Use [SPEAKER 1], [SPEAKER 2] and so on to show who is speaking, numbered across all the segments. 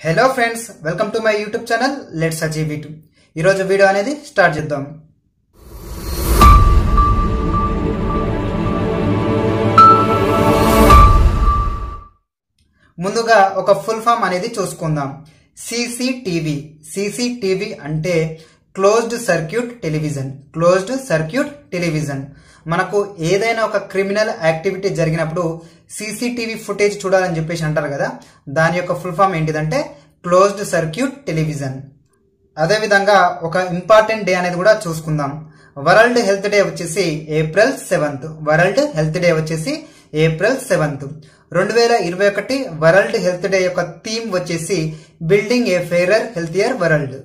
[SPEAKER 1] hello friends welcome to my YouTube channel let's achieve it ఈరోజు video అనేది start చేద్దాం ముందుగా ఒక ఫుల్ ఫామ్ అనేది చూసుకుందాం సీసీటీవీ సీసీటీవీ అంటే closed circuit television closed circuit television మనకు ఏదైనా ఒక క్రిమినల్ యాక్టివిటీ జరిగినప్పుడు సీసీటీవీ ఫుటేజ్ చూడాలని చెప్పేసి అంటారు కదా దాని యొక్క ఫుల్ ఫామ్ ఏంటిదంటే క్లోజ్డ్ సర్క్యూట్ టెలివిజన్ అదేవిధంగా ఒక ఇంపార్టెంట్ డే అనేది కూడా చూసుకుందాం వరల్డ్ హెల్త్ డే వచ్చేసి April seventh World Health Day వచ్చేసి ఏప్రిల్ సెవెంత్ రెండు వేల ఇరవై ఒకటి వరల్డ్ హెల్త్ డే యొక్క థీమ్ వచ్చేసి building a fairer healthier world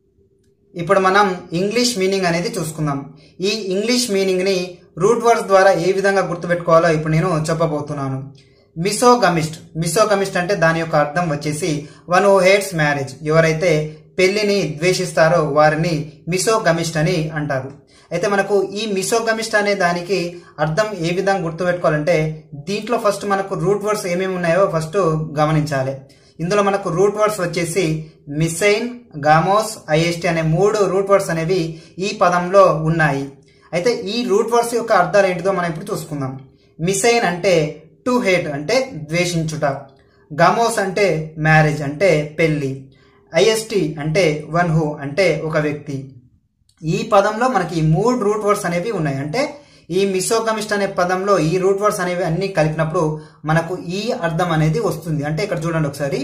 [SPEAKER 1] ఇప్పుడు మనం ఇంగ్లీష్ మీనింగ్ అనేది చూసుకుందాం ఈ ఇంగ్లీష్ మీనింగ్ ని రూట్ వర్డ్స్ ద్వారా ఏ విధంగా గుర్తుపెట్టుకోవాలో ఇప్పుడు నేను చెప్పబోతున్నాను మిసోగమిస్ట్ మిసోగమిస్ట్ అంటే దాని యొక్క అర్థం వచ్చేసి వన్ ఓ హేట్స్ మ్యారేజ్ ఎవరైతే పెళ్లిని ద్వేషిస్తారో వారిని మిసోగమిస్ట్ అని అంటారు అయితే మనకు ఈ మిసోగమిస్ట్ అనే దానికి అర్థం ఏ విధంగా గుర్తుపెట్టుకోవాలంటే దీంట్లో ఫస్ట్ మనకు రూట్ వర్డ్స్ ఏమేమి ఉన్నాయో ఫస్ట్ గమనించాలి ఇందులో మనకు రూట్ వర్డ్స్ వచ్చేసి మిసైన్ గామోస్ ఐఎస్టీ అనే మూడు రూట్ వర్డ్స్ అనేవి ఈ పదంలో ఉన్నాయి అయితే ఈ రూట్ వర్డ్స్ యొక్క అర్థాలు ఏంటిదో మనం ఇప్పుడు చూసుకుందాం మిసైన్ అంటే టు హేట్ అంటే ద్వేషించుట గమోస్ అంటే మ్యారేజ్ అంటే పెళ్లి ఐఎస్టీ అంటే వన్ హూ అంటే ఒక వ్యక్తి ఈ పదంలో మనకి ఈ మూడు రూట్ వర్డ్స్ అనేవి ఉన్నాయి అంటే ఈ మిసోగమిస్ట్ అనే పదంలో ఈ రూట్ వర్డ్స్ అనేవి అన్ని కలిపినప్పుడు మనకు ఈ అర్థం అనేది వస్తుంది అంటే ఇక్కడ చూడండి ఒకసారి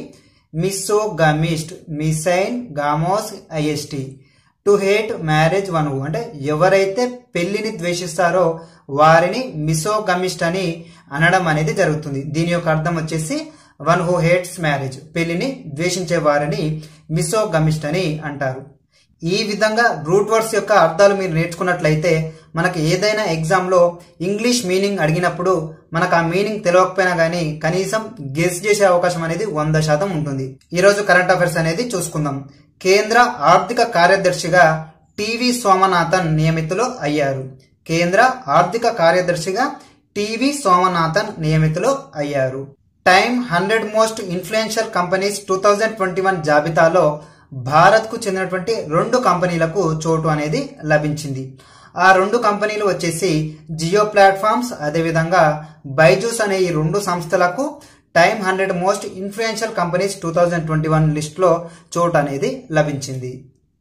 [SPEAKER 1] మిసోగమిస్ట్ మిసైన్ గామోస్ ఐఎస్టీ to hate marriage one who అంటే ఎవరైతే పెళ్లిని ద్వేషిస్తారో వారిని మిసోగమిస్ట్ అని అనడం అనేది జరుగుతుంది దీని యొక్క అర్థం వచ్చేసి వన్ హూ హేట్స్ మ్యారేజ్ పెళ్లిని ద్వేషించే వారిని మిసోగమిస్ట్ అని అంటారు ఈ విధంగా రూట్ వర్డ్స్ యొక్క అర్థాలు మీరు నేర్చుకున్నట్లయితే మనకు ఏదైనా ఎగ్జామ్లో ఇంగ్లీష్ మీనింగ్ అడిగినప్పుడు మనకు ఆ మీనింగ్ తెలియకపోయినా కానీ కనీసం గెస్ చేసే అవకాశం అనేది వంద శాతం ఉంటుంది ఈరోజు కరెంట్ అఫైర్స్ అనేది చూసుకుందాం కేంద్ర ఆర్థిక కార్యదర్శిగా టివి సోమనాథన్ నియమితులు అయ్యారు కేంద్ర ఆర్థిక కార్యదర్శిగా టివి సోమనాథన్ నియమితులు అయ్యారు Time hundred most influential companies two thousand twenty one జాబితాలో భారత్కు చెందినటువంటి రెండు కంపెనీలకు చోటు అనేది లభించింది ఆ రెండు కంపెనీలు వచ్చేసి జియో ప్లాట్ఫామ్స్ అదేవిధంగా బైజూస్ అనే ఈ రెండు సంస్థలకు Time hundred most influential companies two thousand twenty one లిస్ట్లో చోటు అనేది లభించింది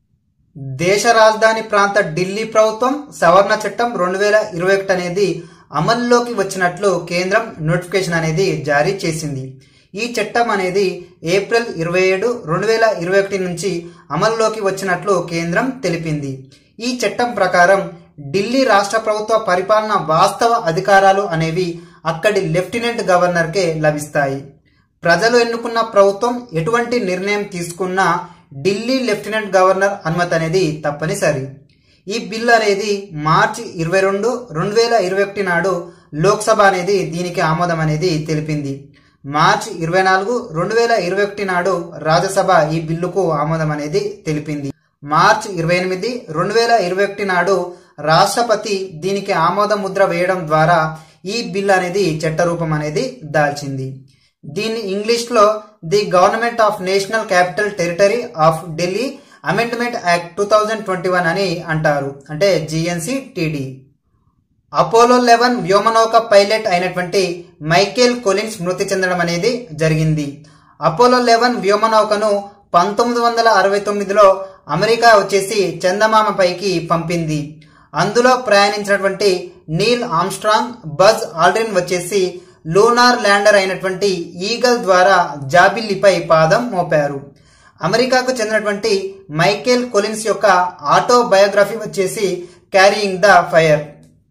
[SPEAKER 1] దేశ రాజధాని ప్రాంత ఢిల్లీ ప్రభుత్వం సవరణ చట్టం రెండు వేల ఇరవై ఒకటి అనేది అమల్లోకి వచ్చినట్లు కేంద్రం నోటిఫికేషన్ అనేది జారీ చేసింది ఈ చట్టం అనేది ఏప్రిల్ ఇరవై ఏడు రెండు వేల ఇరవై ఒకటి నుంచి అమల్లోకి వచ్చినట్లు కేంద్రం తెలిపింది ఈ చట్టం ప్రకారం ఢిల్లీ రాష్ట్ర ప్రభుత్వ పరిపాలన వాస్తవ అధికారాలు అనేవి అక్కడి లెఫ్టినెంట్ గవర్నర్కే లభిస్తాయి ప్రజలు ఎన్నుకున్న ప్రభుత్వం ఎటువంటి నిర్ణయం తీసుకున్నా ఢిల్లీ లెఫ్టినెంట్ గవర్నర్ అనుమతి అనేది తప్పనిసరి ఈ బిల్ అనేది మార్చి ఇరవై రెండు రెండు వేల ఇరవై ఒకటి నాడు లోక్సభ అనేది దీనికి ఆమోదం అనేది తెలిపింది మార్చి ఇరవై నాలుగు రెండు వేల ఇరవై ఒకటి నాడు రాజ్యసభ ఈ బిల్లుకు ఆమోదం అనేది తెలిపింది మార్చి ఇరవై ఎనిమిది రెండు వేల ఇరవై ఒకటి నాడు రాష్ట్రపతి దీనికి ఆమోద ముద్ర వేయడం ద్వారా ఈ బిల్ అనేది చట్టరూపం అనేది దాల్చింది దీన్ని ఇంగ్లీష్లో the Government of National Capital Territory of Delhi Amendment Act two thousand twenty one అని అంటారు అంటే జిఎన్సి టీడీ అపోలో లెవెన్ వ్యోమనౌక పైలట్ అయినటువంటి మైకేల్ కొలిన్స్ మృతి చెందడం అనేది జరిగింది అపోలో లెవెన్ వ్యోమనౌకను పంతొమ్మిది వందల అరవై తొమ్మిదిలో అమెరికా వచ్చేసి చందమామ పైకి పంపింది అందులో ప్రయాణించినటువంటి నీల్ ఆమ్స్ట్రాంగ్ బజ్ ఆల్డ్రిన్ వచ్చేసి లూనార్ ల్యాండర్ అయినటువంటి ఈగల్ ద్వారా జాబిల్లిపై పాదం మోపారు అమెరికాకు చెందినటువంటి మైకేల్ కొలిన్స్ యొక్క ఆటోబయోగ్రఫీ వచ్చేసి క్యారీయింగ్ ద ఫైర్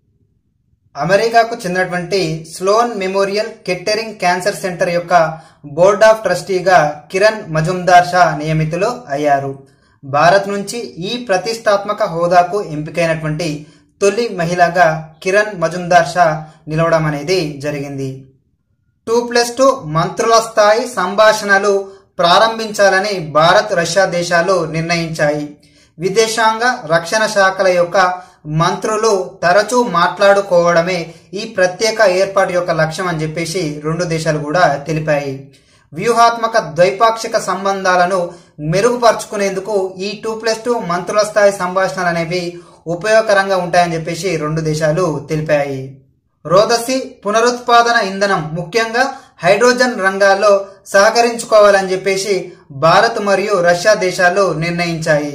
[SPEAKER 1] అమెరికాకు చెందినటువంటి Sloan Memorial Kettering Cancer Center యొక్క బోర్డ్ ఆఫ్ ట్రస్టీగా కిరణ్ మజుందార్ షా నియమితులు అయ్యారు భారత్ నుంచి ఈ ప్రతిష్టాత్మక హోదాకు ఎంపికైనటువంటి తొలి మహిళగా కిరణ్ మజుందార్ షా నిలవడం అనేది జరిగింది టూ ప్లస్ టూ మంత్రుల స్థాయి సంభాషణలు ప్రారంభించాలని భారత్ రష్యా దేశాలు నిర్ణయించాయి విదేశాంగ రక్షణ శాఖల యొక్క మంత్రులు తరచూ మాట్లాడుకోవడమే ఈ ప్రత్యేక ఏర్పాటు యొక్క లక్ష్యం అని చెప్పేసి రెండు దేశాలు కూడా తెలిపాయి వ్యూహాత్మక ద్వైపాక్షిక సంబంధాలను మెరుగుపరుచుకునేందుకు ఈ టూ ప్లస్ టూ మంత్రుల స్థాయి సంభాషణలు అనేవి ఉపయోగకరంగా ఉంటాయని చెప్పేసి రెండు దేశాలు తెలిపాయి రోదసి పునరుత్పాదన ఇంధనం ముఖ్యంగా హైడ్రోజన్ రంగాల్లో సహకరించుకోవాలని చెప్పేసి భారత్ మరియు రష్యా దేశాలు నిర్ణయించాయి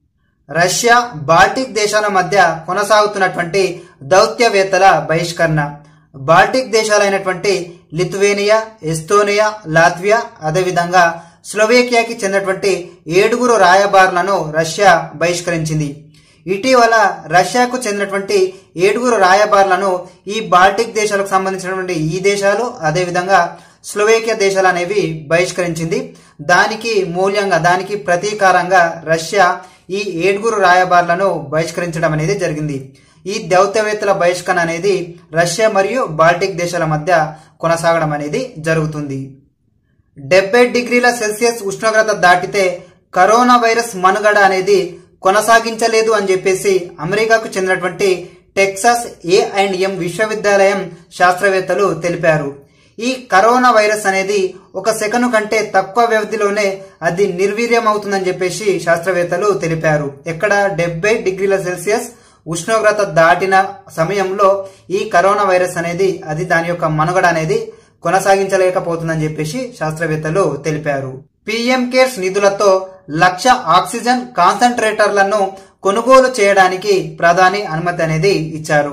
[SPEAKER 1] రష్యా బాల్టిక్ దేశాల మధ్య కొనసాగుతున్నటువంటి దౌత్యవేత్తల బహిష్కరణ బాల్టిక్ దేశాలైనటువంటి లిథువేనియా ఎస్తోనియా లాత్వియా అదేవిధంగా స్లోవేకియాకి చెందినటువంటి ఏడుగురు రాయబారులను రష్యా బహిష్కరించింది ఇటీవల రష్యాకు చెందినటువంటి ఏడుగురు రాయబారులను ఈ బాల్టిక్ దేశాలకు సంబంధించినటువంటి ఈ దేశాలు అదేవిధంగా స్లోవేకియా దేశాలు అనేవి బహిష్కరించింది దానికి మూల్యంగా దానికి ప్రతీకారంగా రష్యా ఈ ఏడుగురు రాయబారులను బహిష్కరించడం అనేది జరిగింది ఈ దౌత్యవేత్తల బహిష్కరణ అనేది రష్యా మరియు బాల్టిక్ దేశాల మధ్య కొనసాగడం అనేది జరుగుతుంది డెబ్బై డిగ్రీల సెల్సియస్ ఉష్ణోగ్రత దాటితే కరోనా వైరస్ మనుగడ అనేది కొనసాగించలేదు అని చెప్పేసి అమెరికాకు చెందినటువంటి టెక్సాస్ ఏ అండ్ ఎం విశ్వవిద్యాలయం శాస్త్రవేత్తలు తెలిపారు ఈ కరోనా వైరస్ అనేది ఒక సెకను కంటే తక్కువ వ్యవధిలోనే అది నిర్వీర్యం అవుతుందని చెప్పేసి శాస్త్రవేత్తలు తెలిపారు ఎక్కడ డెబ్బై డిగ్రీల సెల్సియస్ ఉష్ణోగ్రత దాటిన సమయంలో ఈ కరోనా వైరస్ అనేది అది దాని యొక్క మనుగడ అనేది కొనసాగించలేకపోతుందని చెప్పేసి శాస్త్రవేత్తలు తెలిపారు పిఎం కేర్స్ నిధులతో లక్ష ఆక్సిజన్ కాన్సన్ట్రేటర్లను కొనుగోలు చేయడానికి ప్రధాని అనుమతి అనేది ఇచ్చారు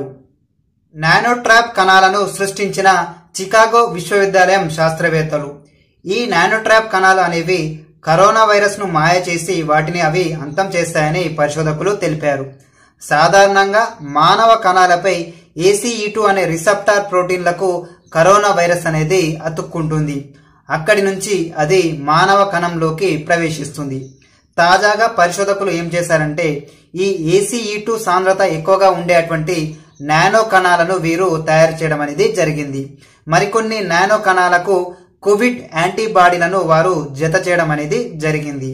[SPEAKER 1] నానోట్రాప్ కణాలను సృష్టించిన చికాగో విశ్వవిద్యాలయం శాస్త్రవేత్తలు ఈ నానోట్రాప్ కణాలు అనేవి కరోనా వైరస్ ను మాయ చేసి వాటిని అవి అంతం చేస్తాయని పరిశోధకులు తెలిపారు సాధారణంగా మానవ కణాలపై ఏసీఈ2 అనే రిసెప్టార్ ప్రోటీన్లకు కరోనా వైరస్ అనేది అతుక్కుంటుంది అక్కడి నుంచి అది మానవ కణంలోకి ప్రవేశిస్తుంది తాజాగా పరిశోధకులు ఏం చేశారంటే ఈ ఏసీఈ2 సాంద్రత ఎక్కువగా ఉండేటువంటి నానో కణాలను వీరు తయారు చేయడం అనేది జరిగింది మరికొన్ని నానో కణాలకు కోవిడ్ యాంటీబాడీలను వారు జత చేయడం అనేది జరిగింది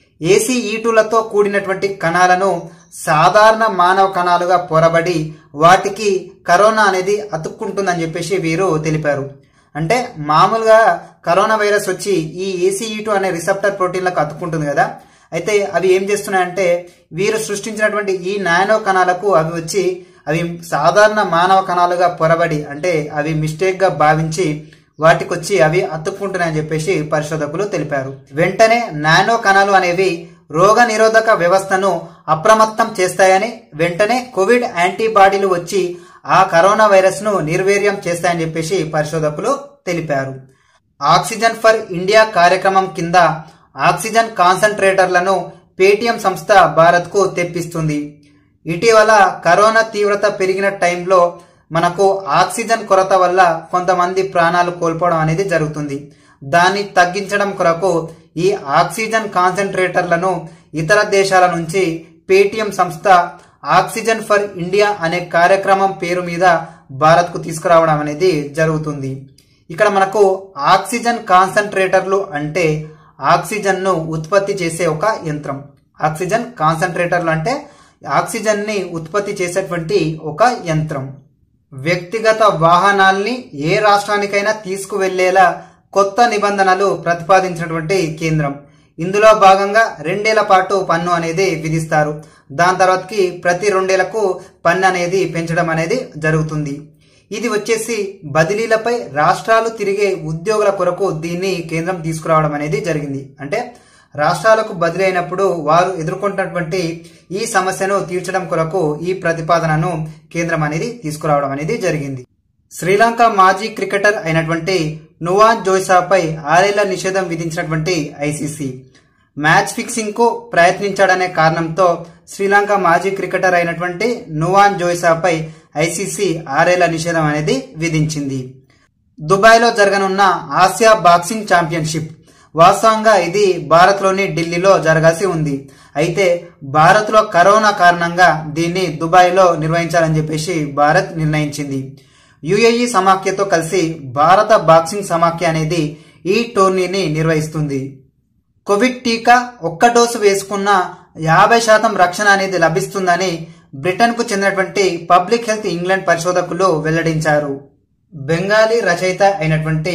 [SPEAKER 1] ఏసీఈటులతో కూడినటువంటి కణాలను సాధారణ మానవ కణాలుగా పొరబడి వాటికి కరోనా అనేది అతుక్కుంటుందని చెప్పేసి వీరు తెలిపారు అంటే మామూలుగా కరోనా వైరస్ వచ్చి ఈ ఏసీఈటు అనే రిసెప్టర్ ప్రోటీన్లకు అతుక్కుంటుంది కదా అయితే అవి ఏం చేస్తున్నాయంటే వీరు సృష్టించినటువంటి ఈ నానో కణాలకు అవి వచ్చి అవి సాధారణ మానవ కణాలుగా పొరబడి అంటే అవి మిస్టేక్ గా భావించి వాటికొచ్చి అవి అతుక్కుంటున్నాయని చెప్పేసి పరిశోధకులు తెలిపారు వెంటనే నానో కణాలు అనేవి రోగ నిరోధక వ్యవస్థను అప్రమత్తం చేస్తాయని వెంటనే కోవిడ్ యాంటీబాడీలు వచ్చి ఆ కరోనా వైరస్ ను నిర్వీర్యం చేస్తాయని చెప్పేసి పరిశోధకులు తెలిపారు ఆక్సిజన్ ఫర్ ఇండియా కార్యక్రమం కింద ఆక్సిజన్ కాన్సన్ట్రేటర్లను పేటీఎం సంస్థ భారత్ కు తెప్పిస్తుంది ఇటీవల కరోనా తీవ్రత పెరిగిన టైంలో మనకు ఆక్సిజన్ కొరత వల్ల కొంతమంది ప్రాణాలు కోల్పోవడం అనేది జరుగుతుంది దాన్ని తగ్గించడం కొరకు ఈ ఆక్సిజన్ కాన్సన్ట్రేటర్లను ఇతర దేశాల నుంచి పేటీఎం సంస్థ ఆక్సిజన్ ఫర్ ఇండియా అనే కార్యక్రమం పేరు మీద భారత్కు తీసుకురావడం అనేది జరుగుతుంది ఇక్కడ మనకు ఆక్సిజన్ కాన్సన్ట్రేటర్లు అంటే ఆక్సిజన్ను ఉత్పత్తి చేసే ఒక యంత్రం ఆక్సిజన్ కాన్సన్ట్రేటర్లు అంటే ఆక్సిజన్ని ఉత్పత్తి చేసేటువంటి ఒక యంత్రం వ్యక్తిగత వాహనాల్ని ఏ రాష్ట్రానికైనా తీసుకువెళ్లేలా కొత్త నిబంధనలు ప్రతిపాదించినటువంటి కేంద్రం ఇందులో భాగంగా రెండేళ్ల పాటు పన్ను అనేది విధిస్తారు దాని తర్వాతకి ప్రతి రెండేళ్లకు పన్ను అనేది పెంచడం అనేది జరుగుతుంది ఇది వచ్చేసి బదిలీలపై రాష్ట్రాలు తిరిగే ఉద్యోగుల కొరకు దీన్ని కేంద్రం తీసుకురావడం అనేది జరిగింది అంటే రాష్ట్రాలకు బదిలీ అయినప్పుడు వారు ఎదుర్కొంటున్నటువంటి ఈ సమస్యను తీర్చడం కొరకు ఈ ప్రతిపాదనను కేంద్రం అనేది తీసుకురావడం అనేది జరిగింది శ్రీలంక మాజీ క్రికెటర్ అయినటువంటి నువాన్ జోయిసాపై ఆరేళ్ల నిషేధం విధించినటువంటి ఐసీసీ మ్యాచ్ ఫిక్సింగ్ కు ప్రయత్నించాడనే కారణంతో శ్రీలంక మాజీ క్రికెటర్ అయినటువంటి నువాన్ జోయిసాపై ఐసీసీ ఆరేళ్ల నిషేధం అనేది విధించింది దుబాయ్లో జరగనున్న ఆసియా బాక్సింగ్ ఛాంపియన్షిప్ వాస్తవంగా ఇది భారత్లోని ఢిల్లీలో జరగాల్సి ఉంది అయితే భారత్లో కరోనా కారణంగా దీన్ని దుబాయ్లో నిర్వహించాలని చెప్పేసి భారత్ నిర్ణయించింది యుఏఈ సమాఖ్యతో కలిసి భారత బాక్సింగ్ సమాఖ్య అనేది ఈ టోర్నీని నిర్వహిస్తుంది కోవిడ్ టీకా ఒక్క డోసు వేసుకున్న యాభై శాతం రక్షణ అనేది లభిస్తుందని బ్రిటన్కు చెందినటువంటి పబ్లిక్ హెల్త్ ఇంగ్లాండ్ పరిశోధకులు వెల్లడించారు బెంగాలీ రచయిత అయినటువంటి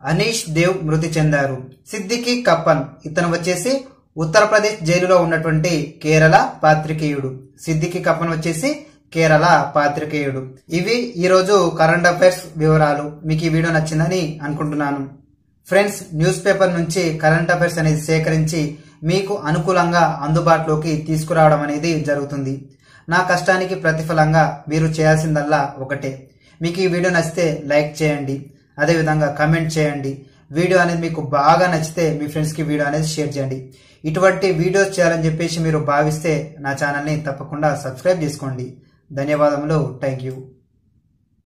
[SPEAKER 1] అనీష్ దేవ్ మృతి చెందారు సిద్దికి కప్పన్ ఇతను వచ్చేసి ఉత్తరప్రదేశ్ జైలులో ఉన్నటువంటి కేరళ పాత్రికేయుడు సిద్దికి కప్పన్ వచ్చేసి కేరళ పాత్రికేయుడు ఇవి ఈరోజు కరెంట్ అఫైర్స్ వివరాలు మీకు ఈ వీడియో నచ్చిందని అనుకుంటున్నాను ఫ్రెండ్స్ న్యూస్ పేపర్ నుంచి కరెంట్ అఫైర్స్ అనేది సేకరించి మీకు అనుకూలంగా అందుబాటులోకి తీసుకురావడం అనేది జరుగుతుంది నా కష్టానికి ప్రతిఫలంగా మీరు చేయాల్సిందల్లా ఒకటే మీకు ఈ వీడియో నచ్చితే లైక్ చేయండి అదేవిధంగా కమెంట్ చేయండి వీడియో అనేది మీకు బాగా నచ్చితే మీ ఫ్రెండ్స్కి వీడియో అనేది షేర్ చేయండి ఇటువంటి వీడియోస్ చేయాలని చెప్పేసి మీరు భావిస్తే నా ఛానల్ని తప్పకుండా సబ్స్క్రైబ్ చేసుకోండి ధన్యవాదములు థ్యాంక్ యూ